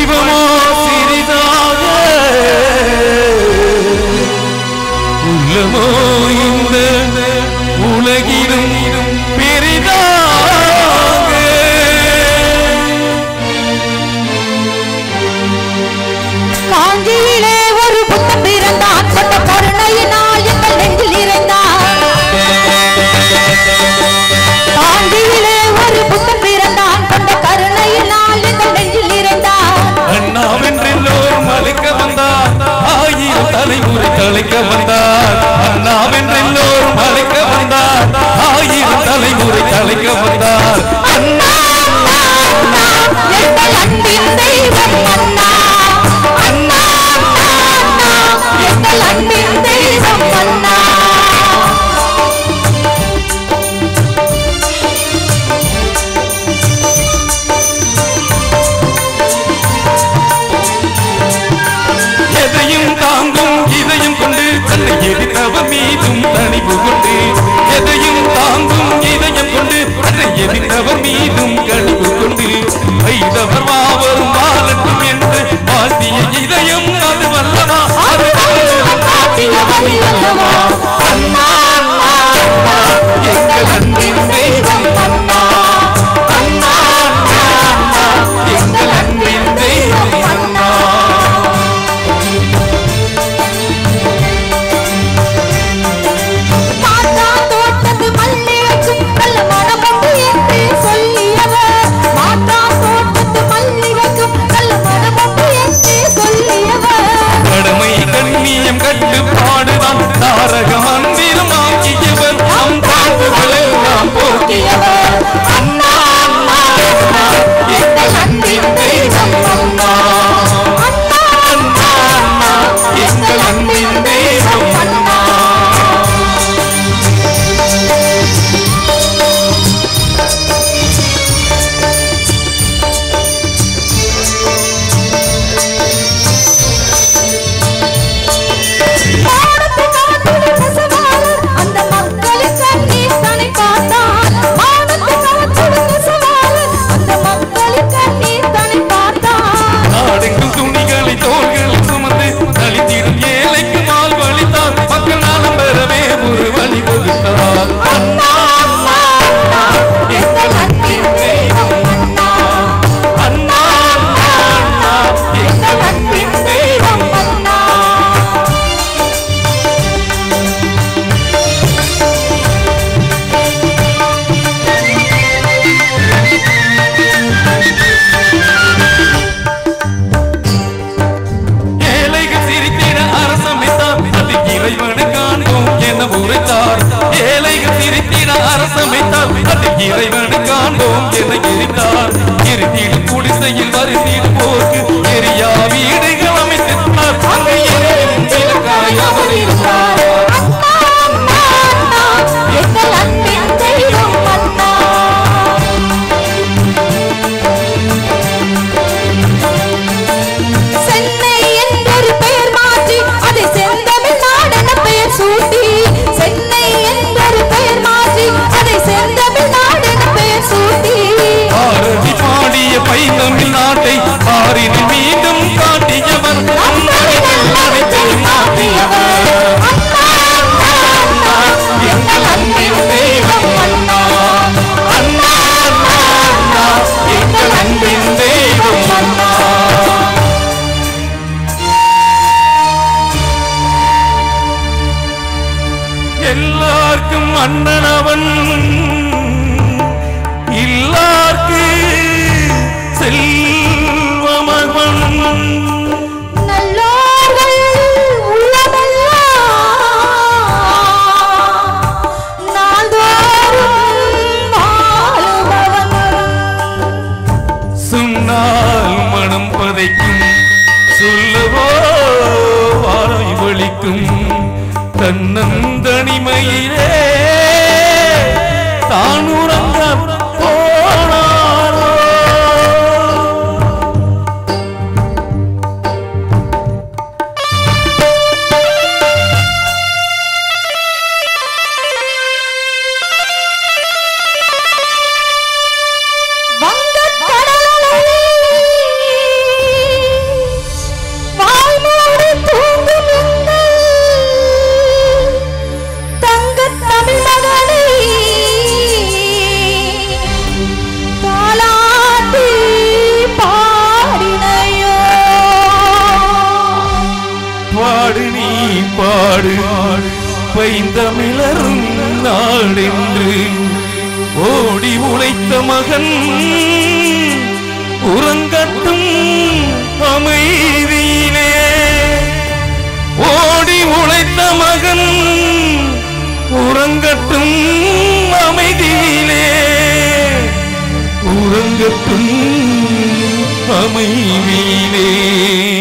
வடிவமோ சிறிதாக உள்ளமோ இந்த உலகிலும் பெரிதாக காஞ்சியிலே ஒரு புத்தம் பிறந்தான் கொண்ட கருணையினால் எங்கள் நெஞ்சில் இறைந்தான் காஞ்சியிலே ஒரு புத்தம் பிறந்தான் கொண்ட கருணையினால் எங்கள் நெஞ்சில் இறைந்தான் அண்ணாவென்றெல்லோரும் அழைக்க வந்தார் ஆயிரம் தலைமுறை தழைக்க வந்தார் அண்ணாவென்றெல்லோரும் அழைக்க வந்தார் ஆயிரம் தலைமுறை தழைக்க வந்தார் அண்ணா அண்ணா, எங்கள் அன்பின் தெய்வம் அண்ணா அண்ணா அண்ணா, எங்கள் அன்பின் தெய்வம் அண்ணா எதையும் தாங்கும் இதயம் கொண்டு தன்னை எதிர்த்தவர் மீதும் தனிவு கொண்டு எதையும் தாங்கும் இதயம் கொண்டு தன்னை எதிர்த்தவர் மீதும் கழிவு கொண்டு வைத்தவர் வாவரும் வாழட்டும் என்று வாழ்த்திய இதயம் அது வல்லவா அது காட்டிய வழி அல்லவா அண்ணா அண்ணா அண்ணா எங்கள் அன்பின் தெய்வம் அண்ணா அண்ணா அண்ணா அண்ணா எங்கள் அன்பின் தெய்வம் அண்ணா மாற்றா தோட்டத்து மல்லிகைக்கும் நல்ல மனமுண்டு என்று சொல்லியவர் மாற்றா தோட்டத்து மல்லிகைக்கும் நல்ல மனமுண்டு என்று சொல்லியவர் கடமை கண்ணியம் கட்டுப்பாடுதான் தாரக மந்திரம் ஆக்கியவர் நம் தாழ்வுகளை நாம் போக்கியவர் அண்ணா அண்ணா அண்ணா எங்கள் அன்பின் தெய்வம் அண்ணா அண்ணா அண்ணா அண்ணா எங்கள் அன்பின் தெய்வம் அண்ணா மானத்து காத்துடு நெசவாளர் அந்த மக்களின் கண்ணீர் தனை பார்த்தான். மானத்து காத்துடு நெசவாளர் அந்த மக்களின் கண்ணீர் தனை பார்த்தான். நாடெங்கும் துணிகளை தோள்களை சுமந்து தளித்திடும் ஏழைக்கு மால் வலித்தார் மக்கள் நலம் பெறவே ஒரு வழி கொடுத்தார் அண்ணா, அண்ணா, அண்ணா, எங்கள் அன்பின் தெய்வம் அண்ணா. அண்ணா அண்ணா அண்ணா எங்கள் அன்பின் தெய்வம் அண்ணா. ஏழைகள் சிரித்திட அரசமைத்தார் அது இறைவனை காண்போம் என உரைத்தார் ஏழைகள் சிரித்திட அரசமைத்தார் அது இறைவனை காண்போம் என எரித்தார் இருத்திடும் குடிசையில் வருத்திடும் போக்கு எரியா வீடுகள் அமைத்திருந்தார் அங்கு எரியும் விளக்காய் அவர் இருந்தார் அண்ணா, அண்ணா, அண்ணா, எங்கள் அன்பின் தெய்வம் அண்ணா சென்னை என்றொரு பெயர் மாற்றி அதை செந்தமிழ் நாடென பெயர் சூட்டி சென்னை என்றொரு பெயர் மாற்றி அதை செந்தமிழ் நாடென பெயர் சூட்டி பாரதி பாடிய பைந்தமிழ் நாட்டை பாரினில் மீண்டும் காட்டியவர் அன்பறிவில் அனைத்தையும் மாற்றியவர் அண்ணா, அண்ணா, அண்ணா, எங்கள் அன்பின் தெய்வம் அண்ணா அண்ணா அண்ணா அண்ணா எங்கள் அன்பின் தெய்வம் அண்ணா எல்லாருக்கும் அண்ணன் அவன் இல்லார்க்கு செல்வமகன் நல்லோர்கள் உள்ளமெல்லாம் நாள்தோறும் வாழுபவன். சொன்னால் மனம் பதைக்கும் சொல்லவோ வாய் வலிக்கும் தன்னந்தனிமையிலே தான் உறங்க போனாரோ வங்கக் கடலலை பாடு பைந்தமிழரும் நாடென்று ஓடி உழைத்த மகன் உறங்கட்டும் அமைதியிலே ஓடி உழைத்த மகன் உறங்கட்டும் அமைதியிலே உறங்கட்டும் அமைதியிலே